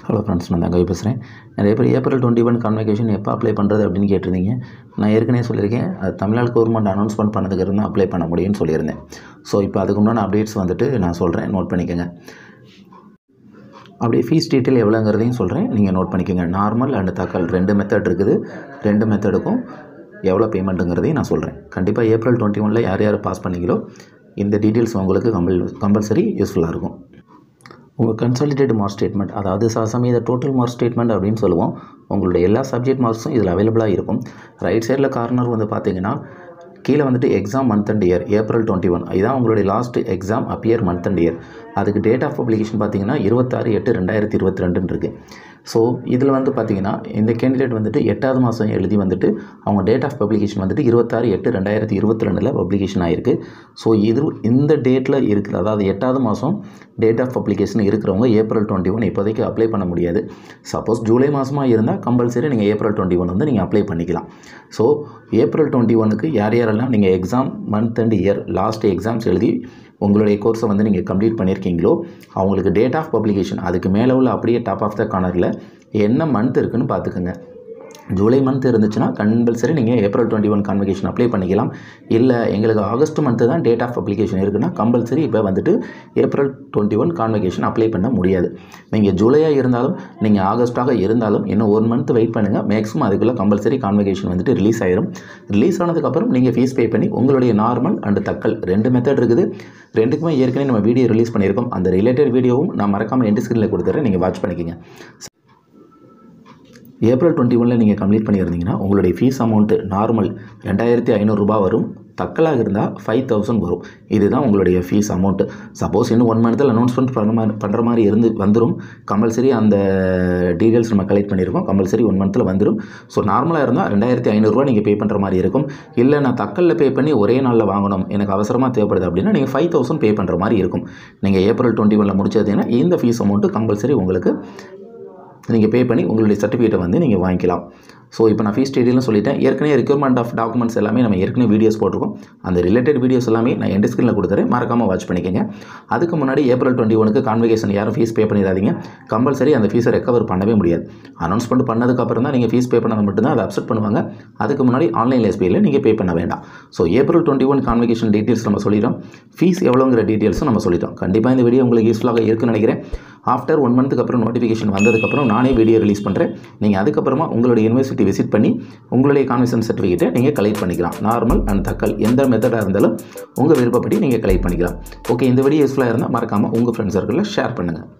hello friends நான் தங்கவி பேசுகிறேன் நிறைய பேர் ஏப்ரல் டுவெண்ட்டி ஒன் கான்வெகேஷன் எப்போ அப்ளை பண்ணுறது அப்படின்னு கேட்டிருந்தீங்க நான் ஏற்கனவே சொல்லியிருக்கேன் அது தமிழ்நாடு கவர்மெண்ட் அனௌன்ஸ்மெண்ட் பண்ணதுக்கு இருந்தால் அப்ளை பண்ண முடியும்னு சொல்லியிருந்தேன் ஸோ இப்போ அதுக்கு உண்டான அப்டேட்ஸ் வந்துட்டு நான் சொல்கிறேன் நோட் பண்ணிக்கோங்க அப்படியே ஃபீஸ் டீட்டெயில் எவ்வளோங்கிறதையும் சொல்கிறேன் நீங்கள் நோட் பண்ணிக்கோங்க நார்மல் அண்ட் தக்கல் ரெண்டு மெத்தட் இருக்குது ரெண்டு மெத்தடுக்கும் எவ்வளோ பேமெண்ட்டுங்கிறதையும் நான் சொல்கிறேன் கண்டிப்பாக ஏப்ரல் டுவெண்ட்டி ஒனில் யார் யார் பாஸ் பண்ணீங்களோ இந்த டீட்டெயில்ஸ் உங்களுக்கு கம்பல் கம்பல்சரி யூஸ்ஃபுல்லாக இருக்கும் உங்கள் கன்சாலிடேட் மார்க் ஸ்டேட்மெண்ட் அதாவது சில சமயம் இதை டோட்டல் மார்க் ஸ்டேட்மெண்ட் அப்படின்னு சொல்லுவோம் உங்களுடைய எல்லா சப்ஜெக்ட் மார்க்ஸும் இதில் அவைலபிளாக இருக்கும் ரைட் சைடில் கார்னர் வந்து பார்த்தீங்கன்னா கீழே வந்துட்டு exam month and year April twenty one இதுதான் உங்களுடைய last exam appear month and year அதுக்கு டேட் ஆஃப் பப்ளிகேஷன் பார்த்தீங்கன்னா இருபத்தாறு எட்டு ரெண்டாயிரத்தி இருபத்தி ரெண்டுன்னு இருக்குது ஸோ இதில் வந்து பார்த்தீங்கன்னா இந்த கேண்டிடேட் வந்துட்டு எட்டாவது மாதம் எழுதி வந்துட்டு அவங்க டேட் ஆஃப் பப்ளிகேஷன் வந்துட்டு இருபத்தாறு எட்டு ரெண்டாயிரத்தி இருபத்தி ரெண்டில் பப்ளிகேஷன் ஆகிருக்கு ஸோ இது இந்த டேட்டில் இருக்கிற அதாவது எட்டாவது மாதம் டேட் ஆஃப் பப்ளிகேஷன் இருக்கிறவங்க ஏப்ரல் டுவெண்ட்டி ஒன் இப்போதைக்கு அப்ளை பண்ண முடியாது சப்போஸ் ஜூலை மாதமாக இருந்தால் கம்பல்சரி நீங்கள் ஏப்ரல் டுவெண்ட்டி ஒன் வந்து நீங்கள் அப்ளை பண்ணிக்கலாம் ஸோ ஏப்ரல் டுவெண்ட்டி ஒனுக்கு யார் யாரெல்லாம் நீங்கள் exam month and year last exams எழுதி உங்களுடைய கோர்ஸை வந்து நீங்கள் கம்ப்ளீட் பண்ணியிருக்கீங்களோ அவங்களுக்கு டேட் ஆஃப் பப்ளிகேஷன் அதுக்கு மேலே உள்ள அப்படியே டாப் ஆஃப் த கார்னரில் என்ன மந்த் இருக்குன்னு பார்த்துக்கோங்க ஜூலை மந்த் இருந்துச்சுன்னா கம்பல்சரி நீங்கள் April twenty one convocation apply பண்ணிக்கலாம் இல்லை எங்களுக்கு ஆகஸ்ட் மந்த்து தான் டேட் ஆஃப் அப்ளிகேஷன் இருக்குன்னா கம்பல்சரி இப்போ வந்துட்டு April twenty one convocation apply பண்ண முடியாது நீங்கள் ஜூலையாக இருந்தாலும் நீங்கள் ஆகஸ்ட்டாக இருந்தாலும் இன்னும் ஒன் மந்த் வெயிட் பண்ணுங்கள் மேக்ஸிமம் அதுக்குள்ளே கம்பல்சரி கான்வெகேஷன் வந்துட்டு ரிலீஸ் ஆயிரும் ரிலீஸ் ஆனதுக்கப்புறம் நீங்கள் ஃபீஸ் பே பண்ணி உங்களுடைய நார்மல் அண்ட் தக்கல் ரெண்டு மெத்தட் இருக்குது ரெண்டுக்குமே ஏற்கனவே நம்ம வீடியோ ரிலீஸ் பண்ணியிருக்கோம் அந்த ரிலேட்டட் வீடியோவும் நான் மறக்காமல் எண்டு ஸ்க்ரீனில் கொடுத்துறேன் நீங்கள் வாட்ச் பண்ணிக்கோங்க ஏப்ரல் டுவெண்ட்டி ஒனில் நீங்கள் கம்ப்ளீட் பண்ணியிருந்தீங்கன்னா உங்களுடைய ஃபீஸ் அமௌண்ட்டு நார்மல் ரெண்டாயிரத்தி ஐநூறுரூபா வரும் தக்கலாக இருந்தால் ஃபைவ் தௌசண்ட் வரும் இதுதான் உங்களுடைய ஃபீஸ் அமௌண்ட்டு சப்போஸ் இன்னும் ஒன் மந்த்தில் அனௌன்ஸ்மெண்ட் பண்ண மாதிரி பண்ணுற மாதிரி இருந்து வந்துடும் கம்பல்சரி அந்த டீட்டெயில்ஸ் நம்ம கலெக்ட் பண்ணியிருக்கோம் கம்பல்சரி ஒன் மந்த்தில் வந்துடும் ஸோ நார்மலாக இருந்தால் ரெண்டாயிரத்தி ஐநூறுரூவா நீங்கள் பே பண்ணுற மாதிரி இருக்கும் இல்லை நான் தக்கலில் பே பண்ணி ஒரே நாளில் வாங்கணும் எனக்கு அவசரமாக தேவைப்படுது அப்படின்னா நீங்கள் ஃபைவ் தௌசண்ட் பே பண்ணுற மாதிரி இருக்கும் நீங்கள் ஏப்ரல் டுவெண்ட்டி ஒனில் முடிச்சதுன்னா இந்த ஃபீஸ் அமௌண்ட்டு கம்பல்சரி உங்களுக்கு நீங்கள் பே பண்ணி உங்களுடைய சர்டிஃபிகேட்டை வந்து நீங்கள் வாங்கிக்கலாம் ஸோ இப்போ நான் ஃபீஸ் டீட்டெயிலும் சொல்லிட்டேன் ஏற்கனவே ரெக்யூர்மெண்ட் ஆஃப் டாக்குமெண்ட்ஸ் எல்லாமே நம்ம ஏற்கனவே வீடியோஸ் போட்டிருக்கோம் அந்த ரிலேட்டட் வீடியோஸ் எல்லாமே நான் எண்ட் ஸ்க்ரீனில் கொடுத்துறேன் மறக்காமல் வாட்ச் பண்ணிக்கோங்க அதுக்கு முன்னாடி ஏப்ரல் டுவெண்ட்டி ஒனுக்கு கான்வெகேஷன் யாரும் ஃபீஸ் பே பண்ணிடாதீங்க கம்பல்சரி அந்த ஃபீஸை ரெக்கவர் பண்ணவே முடியாது அனௌன்ஸ்மெண்ட் பண்ணதுக்கப்புறம் தான் நீங்கள் ஃபீஸ் பே பண்ணது மட்டும்தான் அதை அப்செட் பண்ணுவாங்க அதுக்கு முன்னாடி ஆன்லைன் எஸ்பிஐயில் நீங்கள் பே பண்ண வேண்டாம் so April twenty one convocation details நம்ம சொல்லிட்டோம் ஃபீஸ் எவ்வளோங்கிற டீட்டெயில்ஸும் நம்ம சொல்லிட்டோம் கண்டிப்பாக இந்த வீடியோ உங்களுக்கு யூஸ்ஃபுல்லாக இருக்குன்னு நினைக்கிறேன் ஆஃப்டர் ஒன் மந்த்துக்கு அப்புறம் நோட்டிஃபிகேஷன் வந்ததுக்கப்புறம் நானே வீடியோ ரிலீஸ் பண்ணுறேன் நீங்கள் அதுக்கப்புறமா உங்களுடைய யூனிவர்சிட்டி விசிட் பண்ணி உங்களுடைய கான்வென்ஷன் சர்டிஃபிகேட்டை நீங்கள் கலெக்ட் பண்ணிக்கலாம் நார்மல் அண்ட் தக்கல் எந்த மெத்தடாக இருந்தாலும் உங்கள் விருப்பப்படி நீங்கள் கலெக்ட் பண்ணிக்கலாம் ஓகே இந்த வீடியோ யூஸ்ஃபுல்லாக இருந்தால் மறக்காமல் உங்கள் ஃப்ரெண்ட்ஸ் சர்க்கிளில் ஷேர் பண்ணுங்கள்